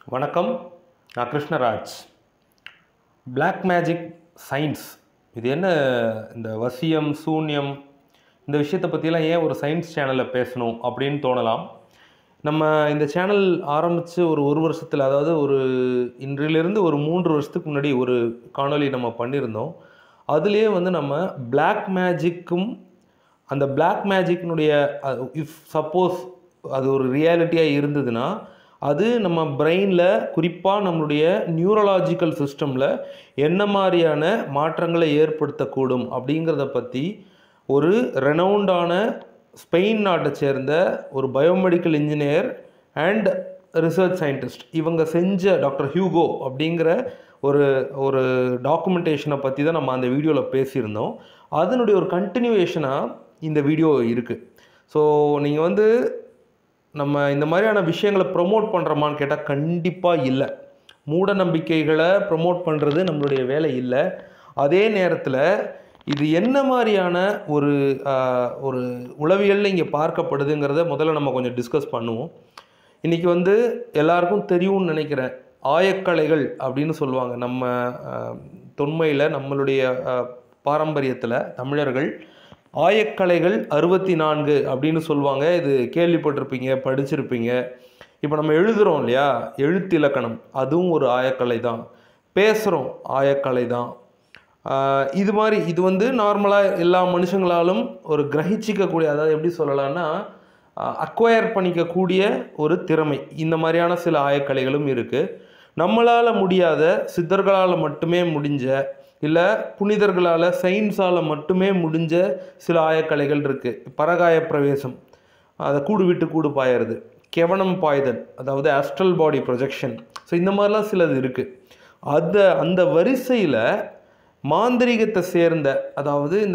வணக்கம் நான் Krishnaraj Black magic science இது என்ன இந்த வசியம் சூன்யம் இந்த விஷயத்தை பற்றிலாம் ஏன் ஒரு சயின்ஸ் சேனலில் பேசணும் அப்படின்னு தோணலாம் நம்ம இந்த சேனல் ஆரம்பித்து ஒரு ஒரு வருஷத்தில் அதாவது ஒரு இன்றிலிருந்து ஒரு மூன்று வருஷத்துக்கு முன்னாடி ஒரு காணொளி நம்ம பண்ணியிருந்தோம் அதுலேயே வந்து நம்ம Black மேஜிக்கும் அந்த Black மேஜிக்கினுடைய இஃப் சப்போஸ் அது ஒரு ரியாலிட்டியாக இருந்ததுன்னா அது நம்ம பிரெயினில் குறிப்பாக நம்மளுடைய நியூரலாஜிக்கல் சிஸ்டமில் என்ன மாதிரியான மாற்றங்களை ஏற்படுத்தக்கூடும் அப்படிங்கிறத பற்றி ஒரு ரெனவுண்டான ஸ்பெயின் நாட்டை சேர்ந்த ஒரு biomedical engineer and research scientist இவங்க செஞ்ச டாக்டர் ஹியூகோ அப்படிங்கிற ஒரு ஒரு டாக்குமெண்டேஷனை பற்றி தான் நம்ம அந்த வீடியோவில் பேசியிருந்தோம் அதனுடைய ஒரு கண்டினியூவேஷனாக இந்த வீடியோ இருக்குது ஸோ நீங்கள் வந்து நம்ம இந்த மாதிரியான விஷயங்களை ப்ரொமோட் பண்ணுறோமான்னு கேட்டால் கண்டிப்பாக இல்லை மூட நம்பிக்கைகளை ப்ரொமோட் பண்ணுறது நம்மளுடைய வேலை இல்லை அதே நேரத்தில் இது என்ன மாதிரியான ஒரு ஆஹ், ஒரு உளவியலில் இங்கே பார்க்கப்படுதுங்கிறத முதல்ல நம்ம கொஞ்சம் டிஸ்கஸ் பண்ணுவோம் இன்றைக்கி வந்து எல்லாருக்கும் தெரியும்னு நினைக்கிறேன் ஆயக்கலைகள் அப்படின்னு சொல்லுவாங்க நம்ம ஆஹ், தொன்மையில் நம்மளுடைய பாரம்பரியத்தில் தமிழர்கள் ஆயக்கலைகள் அறுபத்தி நான்கு அப்படின்னு சொல்லுவாங்க இது கேள்விப்பட்டிருப்பீங்க படிச்சிருப்பீங்க இப்போ நம்ம எழுதுகிறோம் இல்லையா எழுத்து இலக்கணம் அதுவும் ஒரு ஆயக்கலை தான் பேசுகிறோம் ஆயக்கலை தான் ஆஹ் இது மாதிரி இது வந்து நார்மலாக எல்லா மனுஷங்களாலும் ஒரு கிரகிச்சிக்கக்கூடிய அதாவது எப்படி சொல்லலாம்னா அக்வயர் பண்ணிக்கக்கூடிய ஒரு திறமை இந்த மாதிரியான சில ஆயக்கலைகளும் இருக்குது நம்மளால் முடியாத சித்தர்களால் மட்டுமே முடிஞ்ச இல்லை புனிதர்களால் சயின்ஸால் மட்டுமே முடிஞ்ச சில ஆயக்கலைகள் இருக்குது பரகாய பிரவேசம் அதை கூடு விட்டு கூடு பாயறது கெவனம் பாய்தல் அதாவது ஆஸ்ட்ரல் பாடி ப்ரொஜெக்ஷன் ஸோ இந்த மாதிரிலாம் சிலது இருக்குது அந்த அந்த வரிசையில் மாந்திரிகத்தை சேர்ந்த அதாவது இந்த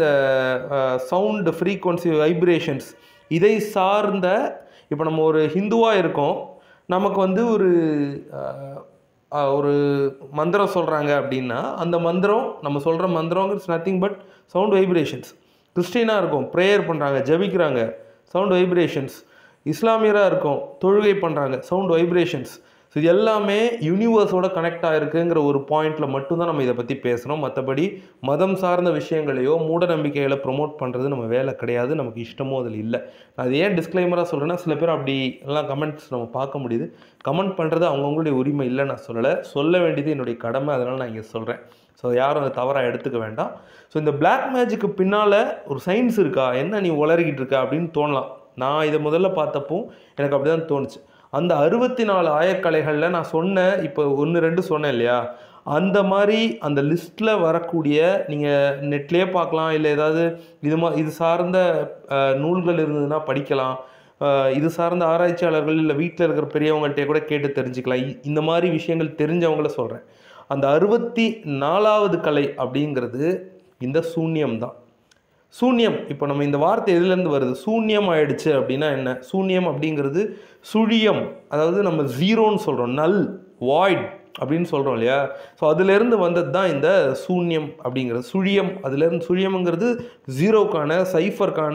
சவுண்டு ஃப்ரீக்வன்சி வைப்ரேஷன்ஸ் இதை சார்ந்த இப்போ நம்ம ஒரு ஹிந்துவாக இருக்கோம் நமக்கு வந்து ஒரு அஹ், அஹ், ஒரு மந்திரம் சொல்கிறாங்க அப்படின்னா அந்த மந்திரம் நம்ம சொல்கிற மந்திரங்கிறது நத்திங் பட் சவுண்ட் வைப்ரேஷன்ஸ் கிறிஸ்டினாக இருக்கும் ப்ரேயர் பண்ணுறாங்க ஜெபிக்கிறாங்க சவுண்ட் வைப்ரேஷன்ஸ் இஸ்லாமியராக இருக்கும் தொழுகை பண்ணுறாங்க சவுண்ட் வைப்ரேஷன்ஸ் ஸோ இது எல்லாமே யூனிவர்ஸோட கனெக்ட் ஆகிருக்குங்கிற ஒரு பாயிண்டில் மட்டும்தான் நம்ம இதை பற்றி பேசுகிறோம் மற்றபடி மதம் சார்ந்த விஷயங்களையோ மூட நம்பிக்கைகளை ப்ரொமோட் பண்ணுறது நம்ம வேலை கிடையாது நமக்கு இஷ்டமோ அதில் இல்லை நான் அது ஏன் டிஸ்க்ளைமராக சொல்கிறேன்னா சில பேர் அப்படி எல்லாம் கமெண்ட்ஸ் நம்ம பார்க்க முடியுது கமெண்ட் பண்ணுறது அவங்கவுங்களுடைய உரிமை இல்லை நான் சொல்லலை சொல்ல வேண்டியது என்னுடைய கடமை அதனால் நான் இங்கே சொல்கிறேன் ஸோ யாரும் அதை தவறாக எடுத்துக்க வேண்டாம் ஸோ இந்த Black மேஜிக்கு பின்னால் ஒரு சயின்ஸ் இருக்கா என்ன நீ உளறிக்கிட்டு இருக்க அப்படின்னு தோணலாம் நான் இதை முதல்ல பார்த்தப்போ எனக்கு அப்படி தான் தோணுச்சு அந்த அறுபத்தி நாலு ஆயக்கலைகளில் நான் சொன்ன இப்போ ஒன்று ரெண்டு சொன்னேன் இல்லையா அந்த மாதிரி அந்த லிஸ்ட்டில் வரக்கூடிய நீங்கள் நெட்லேயே பார்க்கலாம் இல்லை ஏதாவது இது மா இது சார்ந்த அஹ், நூல்கள் இருந்ததுன்னா படிக்கலாம் அஹ், இது சார்ந்த ஆராய்ச்சியாளர்கள் இல்லை வீட்டில் இருக்கிற பெரியவங்கள்ட்ட கூட கேட்டு தெரிஞ்சுக்கலாம் இ- இந்த மாதிரி விஷயங்கள் தெரிஞ்சவங்கள சொல்கிறேன் அந்த அறுபத்தி நாலாவது கலை அப்படிங்கிறது இந்த சூன்யம் தான் சூன்யம் இப்போ நம்ம இந்த வார்த்தை எதுலேருந்து வருது சூன்யம் ஆயிடுச்சு அப்படின்னா என்ன சூன்யம் அப்படிங்கிறது சுழியம் அதாவது நம்ம ஜீரோன்னு சொல்கிறோம் நல் வாய்ட் அப்படின்னு சொல்கிறோம் இல்லையா ஸோ அதுலேருந்து வந்தது தான் இந்த சூன்யம் அப்படிங்கிறது சுழியம் அதுலேருந்து சுழியம்ங்கிறது ஜீரோக்கான சைஃபருக்கான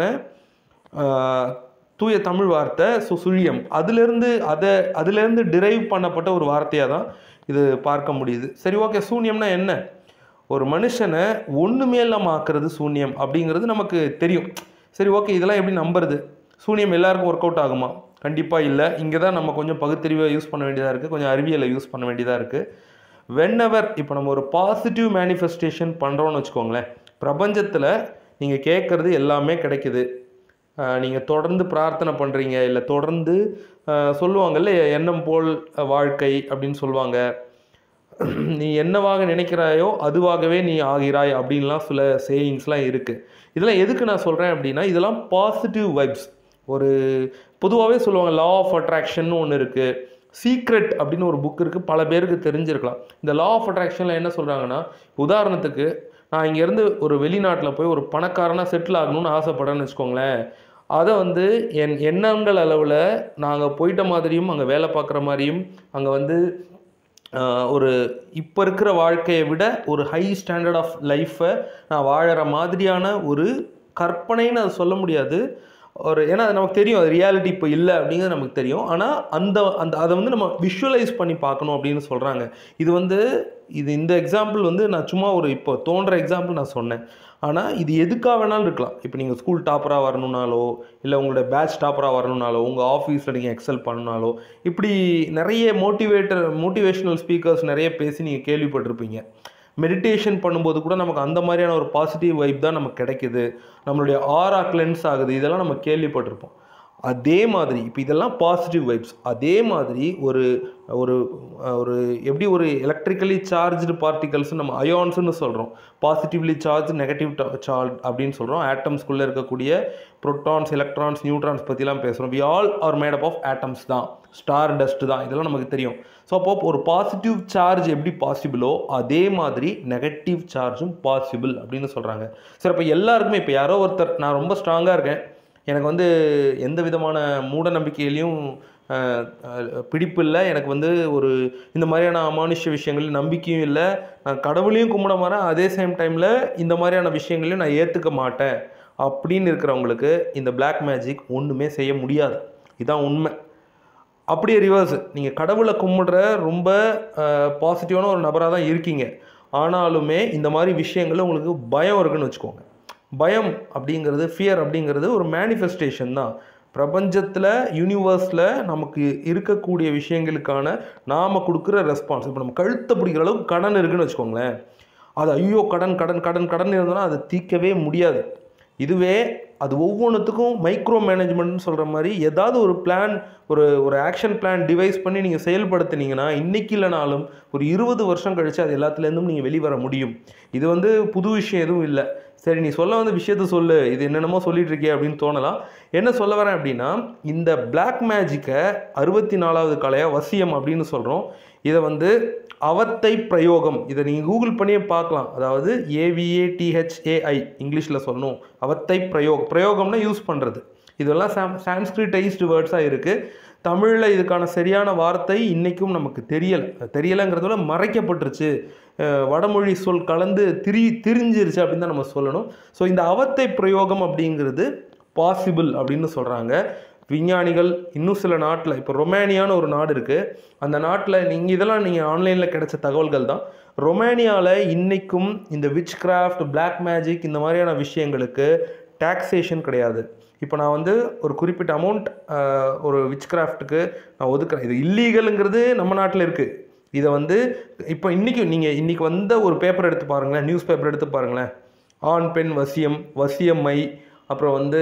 ஆஹ், தூய தமிழ் வார்த்தை ஸோ சுழியம் அதுலேருந்து அதை அதுலேருந்து டிரைவ் பண்ணப்பட்ட ஒரு வார்த்தையாக தான் இது பார்க்க முடியுது சரி ஓகே சூன்யம்னா என்ன ஒரு மனுஷனை ஒன்றுமே இல்லாமல் ஆக்குறது சூன்யம் அப்படிங்கிறது நமக்கு தெரியும் சரி ஓகே இதெல்லாம் எப்படி நம்புறது சூன்யம் எல்லாருக்கும் ஒர்க் அவுட் ஆகுமா கண்டிப்பாக இல்லை இங்கே தான் நம்ம கொஞ்சம் பகுத்தறிவை யூஸ் பண்ண வேண்டியதாக இருக்குது கொஞ்சம் அறிவியலை யூஸ் பண்ண வேண்டியதாக இருக்குது வென்எவர் இப்போ நம்ம ஒரு பாசிட்டிவ் மேனிஃபெஸ்டேஷன் பண்ணுறோன்னு வச்சுக்கோங்களேன் பிரபஞ்சத்தில் நீங்கள் கேட்குறது எல்லாமே கிடைக்குது நீங்கள் தொடர்ந்து பிரார்த்தனை பண்ணுறீங்க இல்லை தொடர்ந்து ஆஹ், சொல்லுவாங்கல்ல எண்ணம் போல் வாழ்க்கை அப்படின்னு சொல்லுவாங்க நீ என்னவாக நினைக்கிறாயோ அதுவாகவே நீ ஆகிறாய் அப்படின்லாம் சில சேயிங்ஸ்லாம் இருக்குது இதெல்லாம் எதுக்கு நான் சொல்கிறேன் அப்படின்னா இதெல்லாம் பாசிட்டிவ் வைப்ஸ் ஒரு பொதுவாகவே சொல்லுவாங்க லா ஆஃப் அட்ராக்ஷன் ஒன்று இருக்குது சீக்ரெட் அப்படின்னு ஒரு புக் இருக்குது பல பேருக்கு தெரிஞ்சிருக்கலாம் இந்த லா ஆஃப் அட்ராக்ஷனில் என்ன சொல்கிறாங்கன்னா உதாரணத்துக்கு நான் இங்கேருந்து ஒரு வெளிநாட்டில் போய் ஒரு பணக்காரனாக செட்டில் ஆகணும்னு ஆசைப்பட்றேன்னு வச்சுக்கோங்களேன் அதை வந்து என் எண்ணங்கள் அளவில் நாங்கள் போயிட்ட மாதிரியும் அங்கே வேலை பார்க்குற மாதிரியும் அங்கே வந்து ஆஹ், ஒரு இப்போ இருக்கிற வாழ்க்கையை விட ஒரு ஹை ஸ்டாண்டர்ட் ஆஃப் லைஃப்பை நான் வாழற மாதிரியான ஒரு கற்பனைன்னு அதை சொல்ல முடியாது ஒரு ஏன்னா அது நமக்கு தெரியும் அது ரியாலிட்டி இப்போ இல்லை அப்படிங்கிறது நமக்கு தெரியும் ஆனால் அந்த அந்த அதை வந்து நம்ம விஷுவலைஸ் பண்ணி பார்க்கணும் அப்படின்னு சொல்கிறாங்க இது வந்து இது இந்த எக்ஸாம்பிள் வந்து நான் சும்மா ஒரு இப்போ தோன்ற எக்ஸாம்பிள் நான் சொன்னேன் ஆனால் இது எதுக்காக வேணாலும் இருக்கலாம் இப்போ நீங்கள் ஸ்கூல் டாப்பராக வரணுனாலோ இல்லை உங்களோட பேட்ச் டாப்பராக வரணுனாலோ உங்கள் ஆஃபீஸில் நீங்கள் எக்ஸல் பண்ணணுனாலோ இப்படி நிறைய மோட்டிவேட்டர் மோட்டிவேஷனல் ஸ்பீக்கர்ஸ் நிறைய பேசி நீங்கள் கேள்விப்பட்டிருப்பீங்க மெடிடேஷன் பண்ணும்போது கூட நமக்கு அந்த மாதிரியான ஒரு பாசிட்டிவ் வைப் தான் நமக்கு கிடைக்குது நம்மளுடைய ஆரா கிளென்ஸ் ஆகுது இதெல்லாம் நம்ம கேள்விப்பட்டிருப்போம் அதே மாதிரி இப்போ இதெல்லாம் பாசிட்டிவ் வைப்ஸ் அதே மாதிரி ஒரு ஒரு ஒரு எப்படி ஒரு எலக்ட்ரிக்கலி சார்ஜ்டு பார்ட்டிகல்ஸ் நம்ம அயான்ஸ்னு சொல்கிறோம் பாசிட்டிவ்லி சார்ஜ் நெகட்டிவ் சார்ஜ் அப்படின்னு சொல்கிறோம் ஆட்டம்ஸ்குள்ளே இருக்கக்கூடிய ப்ரோட்டான்ஸ் எலக்ட்ரான்ஸ் நியூட்ரான்ஸ் பற்றிலாம் பேசுகிறோம் we all are made up of atoms தான் ஸ்டார் டஸ்ட் தான் இதெல்லாம் நமக்கு தெரியும் ஸோ அப்போ ஒரு பாசிட்டிவ் சார்ஜ் எப்படி பாசிபிளோ அதே மாதிரி நெகட்டிவ் சார்ஜும் பாசிபிள் அப்படின்னு சொல்கிறாங்க சரி அப்போ எல்லாருக்குமே இப்போ யாரோ ஒருத்தர் நான் ரொம்ப ஸ்ட்ராங்காக இருக்கேன் எனக்கு வந்து எந்த விதமான மூட நம்பிக்கையிலையும் அஹ், அஹ், பிடிப்பு இல்லை எனக்கு வந்து ஒரு இந்த மாதிரியான அமானுஷ்ய விஷயங்கள் நம்பிக்கையும் இல்லை நான் கடவுளையும் கும்பிட மாட்டேன் அதே சேம் டைமில் இந்த மாதிரியான விஷயங்களையும் நான் ஏற்றுக்க மாட்டேன் அப்படின்னு இருக்கிறவங்களுக்கு இந்த Black மேஜிக் ஒன்றுமே செய்ய முடியாது இதுதான் உண்மை அப்படியே ரிவர்ஸ் நீங்கள் கடவுளை கும்பிடுற ரொம்ப பாசிட்டிவான ஒரு நபராக தான் இருக்கீங்க ஆனாலுமே இந்த மாதிரி விஷயங்கள்ல உங்களுக்கு பயம் இருக்குன்னு வச்சுக்கோங்க பயம் அப்படிங்கிறது ஃபியர் அப்படிங்கிறது ஒரு மேனிஃபெஸ்டேஷன் தான் பிரபஞ்சத்தில் யூனிவர்ஸில் நமக்கு இருக்கக்கூடிய விஷயங்களுக்கான நாம் கொடுக்குற ரெஸ்பான்ஸ் இப்போ நம்ம கழுத்தை பிடிக்கிற அளவுக்கு கடன் இருக்குன்னு வச்சுக்கோங்களேன் அது ஐயோ கடன் கடன் கடன் கடன் இருந்ததுன்னா அதை தீர்க்கவே முடியாது இதுவே அது ஒவ்வொன்றுத்துக்கும் மைக்ரோ மேனேஜ்மெண்ட்னு சொல்கிற மாதிரி ஏதாவது ஒரு பிளான் ஒரு ஒரு ஆக்ஷன் பிளான் டிவைஸ் பண்ணி நீங்கள் செயல்படுத்துனீங்கன்னா இன்னைக்கு இல்லைனாலும் ஒரு இருபது வருஷம் கழிச்சு அது எல்லாத்துலேருந்தும் நீங்கள் வெளிவர முடியும் இது வந்து புது விஷயம் எதுவும் இல்லை சரி நீ சொல்ல வந்த விஷயத்த சொல்லு இது என்னென்னமோ சொல்லிட்டு இருக்கே அப்படின்னு தோணலாம் என்ன சொல்ல வரேன் அப்படின்னா இந்த Black மேஜிக்கை அறுபத்தி நாலாவது கலையாக வசியம் அப்படின்னு சொல்கிறோம் இதை வந்து அவத்தை பிரயோகம் இதை நீங்கள் கூகுள் பண்ணியே பார்க்கலாம் அதாவது ஏவிஏடிஹெச்ஏஐ இங்கிலீஷில் சொல்லணும் அவத்தை பிரயோகம் பிரயோகம்னா யூஸ் பண்ணுறது இதெல்லாம் சாம் சான்ஸ்கிரிட்டைஸ்டு வேர்ட்ஸாக இருக்குது தமிழில் இதுக்கான சரியான வார்த்தை இன்றைக்கும் நமக்கு தெரியலை தெரியலைங்கிறத விட மறைக்கப்பட்டுருச்சு அஹ் வடமொழி சொல் கலந்து திரி திரிஞ்சிருச்சு அப்படின்னு தான் நம்ம சொல்லணும் ஸோ இந்த அவத்தை பிரயோகம் அப்படிங்கிறது பாசிபிள் அப்படின்னு சொல்கிறாங்க விஞ்ஞானிகள் இன்னும் சில நாட்டில் இப்போ ரொமேனியான்னு ஒரு நாடு இருக்குது அந்த நாட்டில் நீங்கள் இதெல்லாம் நீங்கள் ஆன்லைனில் கிடைச்ச தகவல்கள் தான் ரொமேனியாவில் இன்றைக்கும் இந்த விச் கிராஃப்ட் பிளாக் மேஜிக் இந்த மாதிரியான விஷயங்களுக்கு டாக்ஸேஷன் கிடையாது இப்போ நான் வந்து ஒரு குறிப்பிட்ட அமௌண்ட் ஒரு விச் கிராஃப்ட்டுக்கு நான் ஒதுக்குறேன் இது இல்லீகலுங்கிறது நம்ம நாட்டில் இருக்குது இதை வந்து இப்போ இன்றைக்கி நீங்கள் இன்றைக்கி வந்த ஒரு பேப்பர் எடுத்து பாருங்களேன் நியூஸ் பேப்பர் எடுத்து பாருங்களேன் ஆண் பெண் வசியம் வசியம்மை அப்புறம் வந்து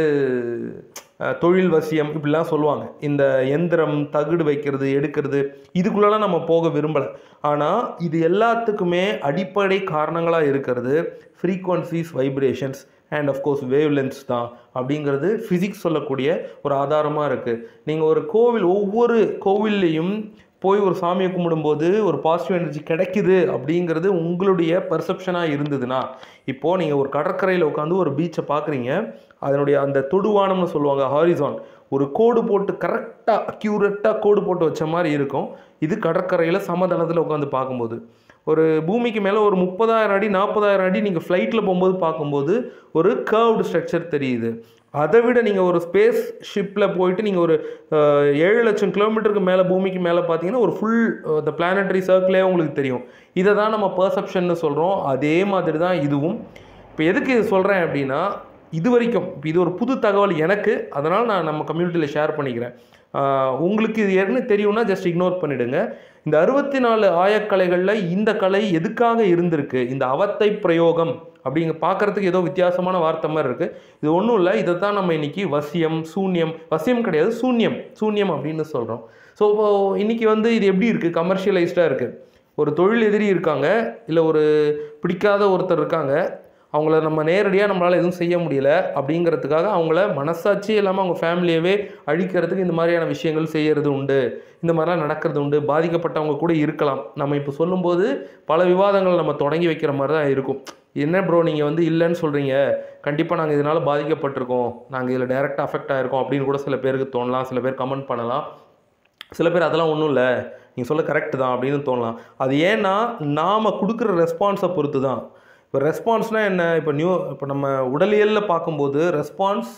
அஹ், தொழில் வசியம் இப்படிலாம் சொல்லுவாங்க இந்த எந்திரம் தகுடு வைக்கிறது எடுக்கிறது இதுக்குள்ளெல்லாம் நம்ம போக விரும்பலை ஆனால் இது எல்லாத்துக்குமே அடிப்படை காரணங்களாக இருக்கிறது frequencies vibrations and of course wavelengths தான் அப்படிங்கிறது ஃபிசிக்ஸ் சொல்லக்கூடிய ஒரு ஆதாரமாக இருக்குது நீங்கள் ஒரு கோவில் ஒவ்வொரு கோவில்லையும் போய் ஒரு சாமியை கும்பிடும்போது ஒரு பாசிட்டிவ் எனர்ஜி கிடைக்குது அப்படிங்கிறது உங்களுடைய பர்செப்ஷனாக இருந்ததுன்னா இப்போது நீங்கள் ஒரு கடற்கரையில் உட்காந்து ஒரு பீச்சை பார்க்குறீங்க அதனுடைய அந்த தொடுவானம்னு சொல்லுவாங்க ஹாரிசான் ஒரு கோடு போட்டு கரெக்டாக அக்யூரேட்டாக கோடு போட்டு வச்ச மாதிரி இருக்கும் இது கடற்கரையில் சமதளத்தில் உட்காந்து பார்க்கும்போது ஒரு பூமிக்கு மேலே ஒரு முப்பதாயிரம் அடி நாற்பதாயிரம் அடி நீங்கள் ஃப்ளைட்டில் போகும்போது பார்க்கும்போது ஒரு கர்வ்டு ஸ்ட்ரக்சர் தெரியுது அதை விட நீங்கள் ஒரு ஸ்பேஸ் ஷிப்பில் போயிட்டு நீங்கள் ஒரு அஹ், ஏழு லட்சம் கிலோமீட்டருக்கு மேலே பூமிக்கு மேலே பார்த்தீங்கன்னா ஒரு ஃபுல் இந்த பிளானட்டரி சர்க்கிளே உங்களுக்கு தெரியும் இதை தான் நம்ம பர்செப்ஷன்னு சொல்கிறோம் அதே மாதிரி தான் இதுவும் இப்போ எதுக்கு இது சொல்கிறேன் அப்படின்னா இது வரைக்கும் இப்போ இது ஒரு புது தகவல் எனக்கு அதனால் நான் நம்ம கம்யூனிட்டியில் ஷேர் பண்ணிக்கிறேன் ஆஹ் உங்களுக்கு இது ஏற்கனவே தெரியும்னா ஜஸ்ட் இக்னோர் பண்ணிடுங்க இந்த அறுபத்தி நாலு ஆயக்கலைகளில் இந்த கலை எதுக்காக இருந்திருக்கு இந்த அவத்தை பிரயோகம் அப்படிங்க பார்க்கறதுக்கு ஏதோ வித்தியாசமான வார்த்தை மாதிரி இருக்குது இது ஒன்றும் இல்லை இதை தான் நம்ம இன்னைக்கு வசியம் சூன்யம் வசியம் கிடையாது சூன்யம் சூன்யம் அப்படின்னு சொல்கிறோம் ஸோ இன்னைக்கு வந்து இது எப்படி இருக்குது கமர்ஷியலைஸ்டாக இருக்குது ஒரு தொழில் எதிரி இருக்காங்க இல்லை ஒரு பிடிக்காத ஒருத்தர் இருக்காங்க அவங்கள நம்ம நேரடியாக நம்மளால் எதுவும் செய்ய முடியல அப்படிங்கிறதுக்காக அவங்கள மனசாட்சி இல்லாமல் அவங்க ஃபேமிலியவே அழிக்கிறதுக்கு இந்த மாதிரியான விஷயங்கள் செய்கிறது உண்டு இந்த மாதிரிலாம் நடக்கிறது உண்டு பாதிக்கப்பட்டவங்க கூட இருக்கலாம் நம்ம இப்போ சொல்லும்போது பல விவாதங்கள் நம்ம தொடங்கி வைக்கிற மாதிரி தான் இருக்கும் என்ன ப்ரோ நீங்கள் வந்து இல்லைன்னு சொல்கிறீங்க கண்டிப்பாக நாங்கள் இதனால் பாதிக்கப்பட்டிருக்கோம் நாங்கள் இதில் டைரெக்டாக அஃபெக்ட் ஆகிருக்கோம் அப்படின்னு கூட சில பேருக்கு தோணலாம் சில பேர் கமெண்ட் பண்ணலாம் சில பேர் அதெல்லாம் ஒன்றும் இல்லை நீங்கள் சொல்ல கரெக்டு தான் அப்படின்னு தோணலாம் அது ஏன்னா நாம் கொடுக்குற ரெஸ்பான்ஸை பொறுத்து தான் இப்போ ரெஸ்பான்ஸ்னால் என்ன இப்போ நியூ இப்போ நம்ம உடலியலில் பார்க்கும்போது ரெஸ்பான்ஸ்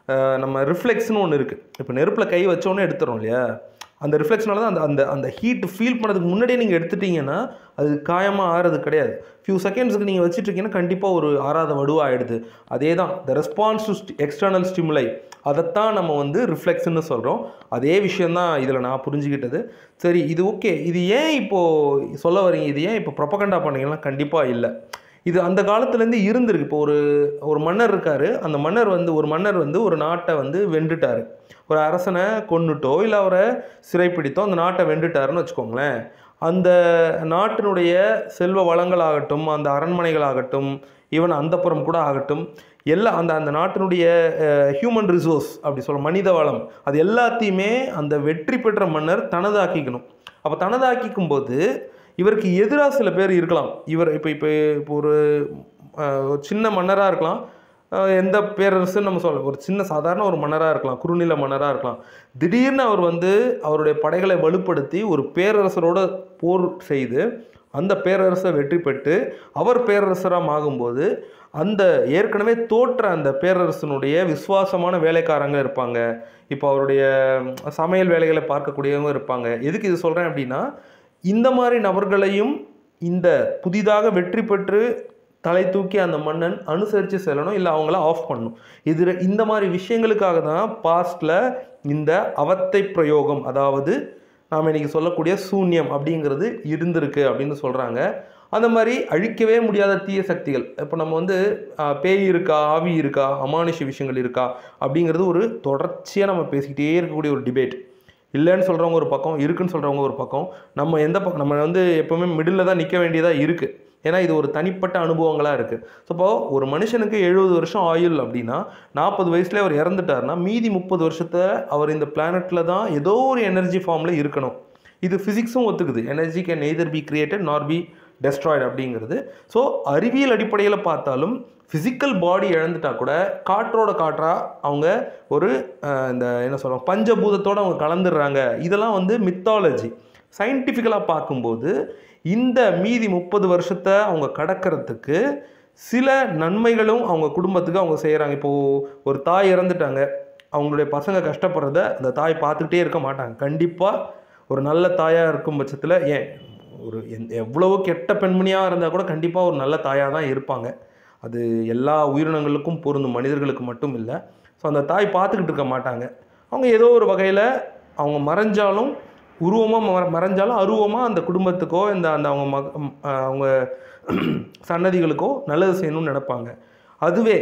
அஹ், நம்ம ரிஃப்ளெக்ஸ்னு ஒன்று இருக்குது இப்போ நெருப்பில் கை வச்சோன்னே எடுத்துறோம் இல்லையா அந்த ரிஃப்ளெக்ஷனால தான் அந்த அந்த அந்த ஹீட் ஃபீல் பண்ணதுக்கு முன்னாடியே நீங்கள் எடுத்துட்டீங்கன்னா அது காயமாக ஆறது கிடையாது ஃபியூ செகண்ட்ஸுக்கு நீங்கள் வச்சுட்ருக்கீங்கன்னா கண்டிப்பாக ஒரு ஆறாத வடுவா ஆயிடுது அதே தான் the response to external stimuli அதைத்தான் நம்ம வந்து ரிஃப்ளெக்ஸ்ன்னு சொல்கிறோம் அதே விஷயந்தான் இதில் நான் புரிஞ்சுக்கிட்டது சரி இது ஓகே இது ஏன் இப்போது சொல்ல வரீங்க இது ஏன் இப்போ ப்ரொபகண்டா பண்ணீங்கன்னா கண்டிப்பாக இல்லை இது அந்த காலத்துலேருந்து இருந்திருக்கு இப்போ ஒரு ஒரு மன்னர் இருக்கார் அந்த மன்னர் வந்து ஒரு மன்னர் வந்து ஒரு நாட்டை வந்து வென்றுட்டார் ஒரு அரசனை கொன்னுட்டோ இல்லை அவரை சிறைப்பிடித்தோ அந்த நாட்டை வென்றுட்டாருன்னு வச்சுக்கோங்களேன் அந்த நாட்டினுடைய செல்வ வளங்களாகட்டும் அந்த அரண்மனைகளாகட்டும் ஈவன் அந்தப்புறம் கூட ஆகட்டும் எல்லா அந்த அந்த நாட்டினுடைய ஹியூமன் ரிசோர்ஸ் அப்படி சொல்ல மனித வளம் அது எல்லாத்தையுமே அந்த வெற்றி பெற்ற மன்னர் தனதாக்கிக்கணும் அப்போ தனதாக்கிக்கும் போது இவருக்கு எதிராக சில பேர் இருக்கலாம் இவர் இப்போ இப்போ இப்போ ஒரு அஹ், ஒரு சின்ன மன்னராக இருக்கலாம் அஹ், எந்த பேரரசுன்னு நம்ம சொல்ல ஒரு சின்ன சாதாரண ஒரு மன்னராக இருக்கலாம் குறுநில மன்னராக இருக்கலாம் திடீர்னு அவர் வந்து அவருடைய படைகளை வலுப்படுத்தி ஒரு பேரரசரோட போர் செய்து அந்த பேரரசை வெற்றி பெற்று அவர் பேரரசராக ஆகும்போது அந்த ஏற்கனவே தோற்ற அந்த பேரரசனுடைய விசுவாசமான வேலைக்காரங்க இருப்பாங்க இப்போ அவருடைய ம், சமையல் வேலைகளை பார்க்கக்கூடியவங்க இருப்பாங்க எதுக்கு இது சொல்கிறேன் அப்படின்னா இந்த மாதிரி நபர்களையும் இந்த புதிதாக வெற்றி பெற்று தலை தூக்கி அந்த மன்னன் அனுசரித்து செல்லணும் இல்லை அவங்கள ஆஃப் பண்ணணும் இது இந்த மாதிரி விஷயங்களுக்காக தான் பாஸ்டில் இந்த அவத்தை பிரயோகம் அதாவது நாம் இன்னைக்கு சொல்லக்கூடிய சூன்யம் அப்படிங்கிறது இருந்திருக்கு அப்படின்னு சொல்கிறாங்க அந்த மாதிரி அழிக்கவே முடியாத தீய சக்திகள் இப்போ நம்ம வந்து ஆஹ், பேய் இருக்கா ஆவி இருக்கா அமானுஷ விஷயங்கள் இருக்கா அப்படிங்கிறது ஒரு தொடர்ச்சியாக நம்ம பேசிக்கிட்டே இருக்கக்கூடிய ஒரு டிபேட் இல்லைன்னு சொல்கிறவங்க ஒரு பக்கம் இருக்குன்னு சொல்கிறவங்க ஒரு பக்கம் நம்ம எந்த பக்கம் நம்ம வந்து எப்போவுமே மிடில் தான் நிற்க வேண்டியதாக இருக்குது ஏன்னா இது ஒரு தனிப்பட்ட அனுபவங்களாக இருக்குது ஸோ இப்போ ஒரு மனுஷனுக்கு எழுபது வருஷம் ஆயுள் அப்படின்னா நாற்பது வயசுல அவர் இறந்துட்டாருன்னா மீதி முப்பது வருஷத்தை அவர் இந்த பிளானட்டில் தான் ஏதோ ஒரு எனர்ஜி ஃபார்மில் இருக்கணும் இது ஃபிசிக்ஸும் ஒத்துக்குது energy can either be created nor be destroyed அப்படிங்கிறது ஸோ அறிவியல் அடிப்படையில் பார்த்தாலும் ஃபிசிக்கல் பாடி இழந்துட்டா கூட காற்றோட காற்றா அவங்க ஒரு அஹ், இந்த என்ன சொல்கிறோம் பஞ்சபூதத்தோட அவங்க கலந்துடுறாங்க இதெல்லாம் வந்து மித்தாலஜி சயின்டிஃபிக்கலாக பார்க்கும்போது இந்த மீதி முப்பது வருஷத்தை அவங்க கடக்கிறதுக்கு சில நன்மைகளும் அவங்க குடும்பத்துக்கு அவங்க செய்கிறாங்க இப்போது ஒரு தாய் இறந்துட்டாங்க அவங்களுடைய பசங்க கஷ்டப்படுறத அந்த தாய் பார்த்துக்கிட்டே இருக்க மாட்டாங்க கண்டிப்பாக ஒரு நல்ல தாயாக இருக்கும் பட்சத்தில் ஏன் ஒரு எந் எவ்வளவோ கெட்ட பெண்மணியாக இருந்தால் கூட கண்டிப்பாக ஒரு நல்ல தாயாக தான் இருப்பாங்க அது எல்லா உயிரினங்களுக்கும் பொருந்தும் மனிதர்களுக்கு மட்டும் இல்லை ஸோ அந்த தாய் பார்த்துக்கிட்டு இருக்க மாட்டாங்க அவங்க ஏதோ ஒரு வகையில் அவங்க மறைஞ்சாலும் உருவமாக மற மறைஞ்சாலும் அருவமாக அந்த குடும்பத்துக்கோ இந்த அந்த அவங்க மக ம், அஹ், அவங்க சன்னதிகளுக்கோ நல்லது செய்யணும்னு நினைப்பாங்க அதுவே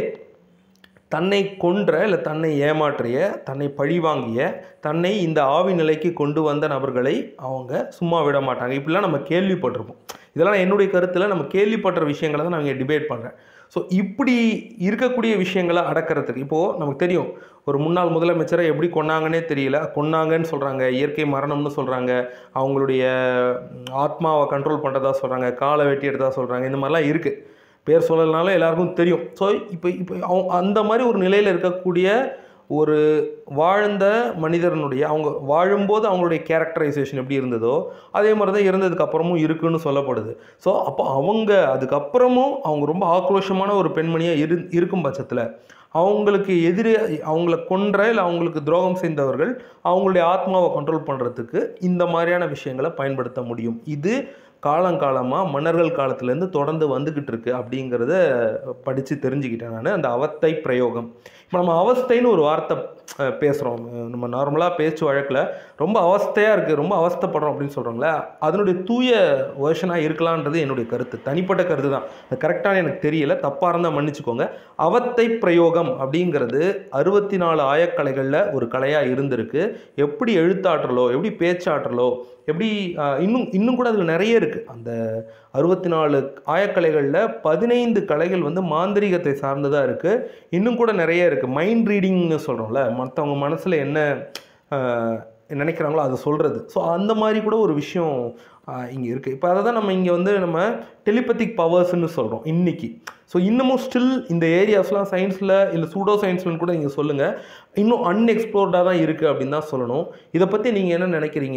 தன்னை கொன்ற இல்லை தன்னை ஏமாற்றிய தன்னை பழிவாங்கிய தன்னை இந்த ஆவி நிலைக்கு கொண்டு வந்த நபர்களை அவங்க சும்மா விட மாட்டாங்க இப்படிலாம் நம்ம கேள்விப்பட்டிருப்போம் இதெல்லாம் என்னுடைய கருத்தில் நம்ம கேள்விப்பட்ட விஷயங்களை தான் நான் இங்கே டிபேட் பண்ணுறேன் ஸோ இப்படி இருக்கக்கூடிய விஷயங்களை அடக்கிறதுக்கு இப்போது நமக்கு தெரியும் ஒரு முன்னாள் முதலமைச்சரை எப்படி கொன்னாங்கன்னே தெரியல கொன்னாங்கன்னு சொல்கிறாங்க இயற்கை மரணம்னு சொல்கிறாங்க அவங்களுடைய ம், ஆத்மாவை கண்ட்ரோல் பண்ணுறதா சொல்கிறாங்க காலை வெட்டி எடுத்ததா சொல்கிறாங்க இந்த மாதிரிலாம் இருக்குது பேர் சொல்லலைனாலும் எல்லாருக்கும் தெரியும் ஸோ இப்போ இப்போ அவங்க அந்த மாதிரி ஒரு நிலையில் இருக்கக்கூடிய ஒரு வாழ்ந்த மனிதனுடைய அவங்க வாழும்போது அவங்களுடைய கேரக்டரைசேஷன் எப்படி இருந்ததோ அதே மாதிரி தான் இறந்ததுக்கு அப்புறமும் இருக்குன்னு சொல்லப்படுது ஸோ அப்போ அவங்க அதுக்கப்புறமும் அவங்க ரொம்ப ஆக்ரோஷமான ஒரு பெண்மணியாக இரு இருக்கும் பட்சத்தில் அவங்களுக்கு எதிரே அவங்கள கொன்ற இல்லை அவங்களுக்கு துரோகம் செய்தவர்கள் அவங்களுடைய ஆத்மாவை கண்ட்ரோல் பண்ணுறதுக்கு இந்த மாதிரியான விஷயங்களை பயன்படுத்த முடியும் இது காலங்காலமாக மன்னர்கள் காலத்துலேருந்து தொடர்ந்து வந்துக்கிட்டு இருக்கு அப்படிங்கிறத படித்து தெரிஞ்சுக்கிட்டேன் நான் அந்த அவத்தை பிரயோகம் இப்போ நம்ம அவஸ்தைன்னு ஒரு வார்த்தை பேசுகிறோம் நம்ம நார்மலாக பேச்சு வழக்கில் ரொம்ப அவஸ்தையாக இருக்குது ரொம்ப அவஸ்தைப்படுறோம் அப்படின்னு சொல்கிறோங்களே அதனுடைய தூய வேர்ஷனாக இருக்கலான்றது என்னுடைய கருத்து தனிப்பட்ட கருத்து தான் அது கரெக்டான எனக்கு தெரியல தப்பாக இருந்தால் மன்னிச்சுக்கோங்க அவத்தை பிரயோகம் அப்படிங்கிறது அறுபத்தி நாலு ஆயக்கலைகளில் ஒரு கலையாக இருந்திருக்கு எப்படி எழுத்தாற்றலோ எப்படி பேச்சாற்றலோ எப்படி ஆஹ், இன்னும் இன்னும் கூட அதில் நிறைய இருக்குது அந்த அறுபத்தி நாலு ஆயக்கலைகளில் பதினைந்து கலைகள் வந்து மாந்திரீகத்தை சார்ந்ததாக இருக்குது இன்னும் கூட நிறைய இருக்குது மைண்ட் ரீடிங்னு சொல்கிறோம்ல மற்றவங்க மனசில் என்ன ஆஹ், நினைக்கிறாங்களோ அதை சொல்கிறது ஸோ அந்த மாதிரி கூட ஒரு விஷயம் இங்கே இருக்குது இப்போ அதை தான் நம்ம இங்கே வந்து நம்ம டெலிபத்திக் பவர்ஸ்னு சொல்கிறோம் இன்னைக்கு ஸோ இன்னமும் ஸ்டில் இந்த ஏரியாஸ்லாம் சயின்ஸில் இல்லை சூடோ சயின்ஸ்லன்னு கூட நீங்கள் சொல்லுங்கள் இன்னும் அன்எக்ஸ்ப்ளோர்டாக தான் இருக்குது அப்படின்னு தான் சொல்லணும் இதை பற்றி நீங்கள் என்ன நினைக்கிறீங்க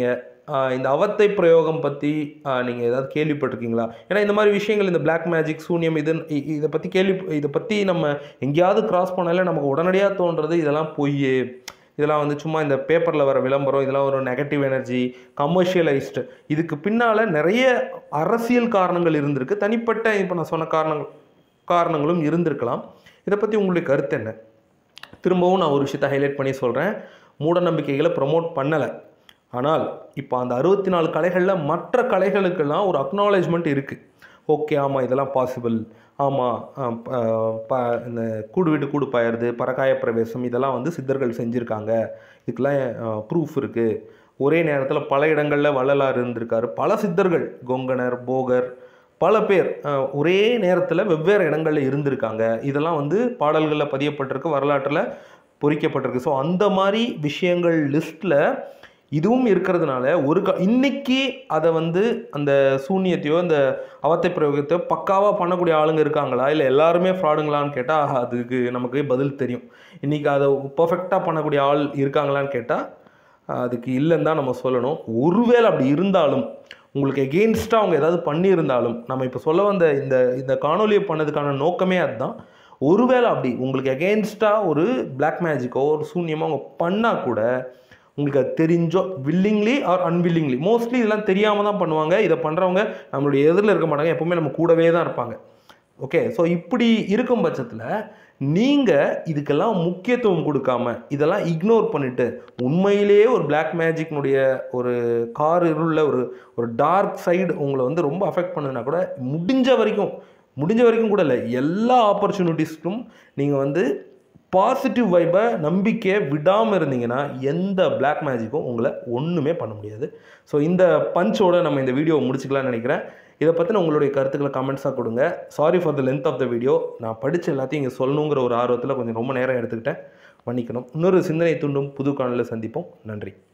ஆஹ் இந்த அவத்தை பிரயோகம் பற்றி நீங்கள் ஏதாவது கேள்விப்பட்டிருக்கீங்களா ஏன்னா இந்த மாதிரி விஷயங்கள் இந்த Black மேஜிக் சூன்யம் இது இ- இதை பற்றி கேள்வி இதை பற்றி நம்ம எங்கேயாவது கிராஸ் பண்ணாலே நமக்கு உடனடியாக தோன்றது இதெல்லாம் பொய் இதெல்லாம் வந்து சும்மா இந்த பேப்பரில் வர விளம்பரம் இதெல்லாம் ஒரு நெகட்டிவ் எனர்ஜி கமர்ஷியலைஸ்டு இதுக்கு பின்னால் நிறைய அரசியல் காரணங்கள் இருந்திருக்கு தனிப்பட்ட இப்போ நான் சொன்ன காரணங்கள் காரணங்களும் இருந்திருக்கலாம் இதை பற்றி உங்களுடைய கருத்து என்ன திரும்பவும் நான் ஒரு விஷயத்தை ஹைலைட் பண்ணி சொல்கிறேன் மூட நம்பிக்கைகளை ப்ரமோட் பண்ணலை ஆனால் இப்போ அந்த அறுபத்தி நாலு கலைகளில் மற்ற கலைகளுக்கெல்லாம் ஒரு அக்னாலேஜ்மெண்ட் இருக்குது ஓகே ஆமாம் இதெல்லாம் பாசிபிள் ஆமாம் ப இந்த கூடு வீட்டு கூடு பாயறது பறக்காய பிரவேசம் இதெல்லாம் வந்து சித்தர்கள் செஞ்சுருக்காங்க இதுக்கெல்லாம் ப்ரூஃப் இருக்குது ஒரே நேரத்தில் பல இடங்களில் வள்ளலார் இருந்திருக்காரு பல சித்தர்கள் கொங்கணர் போகர் பல பேர் அஹ், ஒரே நேரத்தில் வெவ்வேறு இடங்களில் இருந்திருக்காங்க இதெல்லாம் வந்து பாடல்களில் பதியப்பட்டிருக்கு வரலாற்றில் பொறிக்கப்பட்டிருக்கு ஸோ அந்த மாதிரி விஷயங்கள் லிஸ்ட்டில் இதுவும் இருக்கிறதுனால ஒரு க இன்னைக்கு அதை வந்து அந்த சூன்யத்தையோ அந்த அவத்தை பிரயோகத்தையோ பக்காவாக பண்ணக்கூடிய ஆளுங்க இருக்காங்களா இல்லை எல்லாருமே ஃப்ராடுங்களான்னு கேட்டால் அதுக்கு நமக்கு பதில் தெரியும் இன்றைக்கி அதை பர்ஃபெக்டாக பண்ணக்கூடிய ஆள் இருக்காங்களான்னு கேட்டால் அதுக்கு இல்லைன்னு தான் நம்ம சொல்லணும் ஒருவேளை அப்படி இருந்தாலும் உங்களுக்கு எகெயின்ஸ்டாக அவங்க ஏதாவது பண்ணியிருந்தாலும் நம்ம இப்போ சொல்ல வந்த இந்த இந்த காணொலியை பண்ணதுக்கான நோக்கமே அதுதான் ஒருவேளை அப்படி உங்களுக்கு எகெயின்ஸ்டாக ஒரு Black மேஜிக்கோ ஒரு சூன்யமோ அவங்க பண்ணால் கூட உங்களுக்கு அது தெரிஞ்சோ வில்லிங்லி ஆர் அன்வில்லிங்லி மோஸ்ட்லி இதெல்லாம் தெரியாமல் தான் பண்ணுவாங்க இதை பண்ணுறவங்க நம்மளுடைய எதிரில் இருக்க மாட்டாங்க எப்பவுமே நம்ம கூடவே தான் இருப்பாங்க ஓகே ஸோ இப்படி இருக்கும் பட்சத்தில் நீங்கள் இதுக்கெல்லாம் முக்கியத்துவம் கொடுக்காம இதெல்லாம் இக்னோர் பண்ணிட்டு உண்மையிலேயே ஒரு Black மேஜிக்னுடைய ஒரு கார் இருள ஒரு ஒரு டார்க் சைடு உங்களை வந்து ரொம்ப அஃபெக்ட் பண்ணுதுன்னா கூட முடிஞ்ச வரைக்கும் முடிஞ்ச வரைக்கும் கூட இல்லை எல்லா ஆப்பர்ச்சுனிட்டிஸ்க்கும் நீங்கள் வந்து பாசிட்டிவ் வைபை நம்பிக்கையை விடாமல் இருந்தீங்கன்னா எந்த Black மேஜிக்கும் உங்களை ஒன்றுமே பண்ண முடியாது ஸோ இந்த பஞ்சோட நம்ம இந்த வீடியோவை முடிச்சுக்கலாம்னு நினைக்கிறேன் இதை பற்றின உங்களுடைய கருத்துக்களை கமெண்ட்ஸாக கொடுங்க sorry for the length of the video நான் படித்த எல்லாத்தையும் இங்கே சொல்லணுங்கிற ஒரு ஆர்வத்தில் கொஞ்சம் ரொம்ப நேரம் எடுத்துக்கிட்டேன் மன்னிக்கணும் இன்னொரு சிந்தனை தூண்டும் புது காணொலியில் சந்திப்போம் நன்றி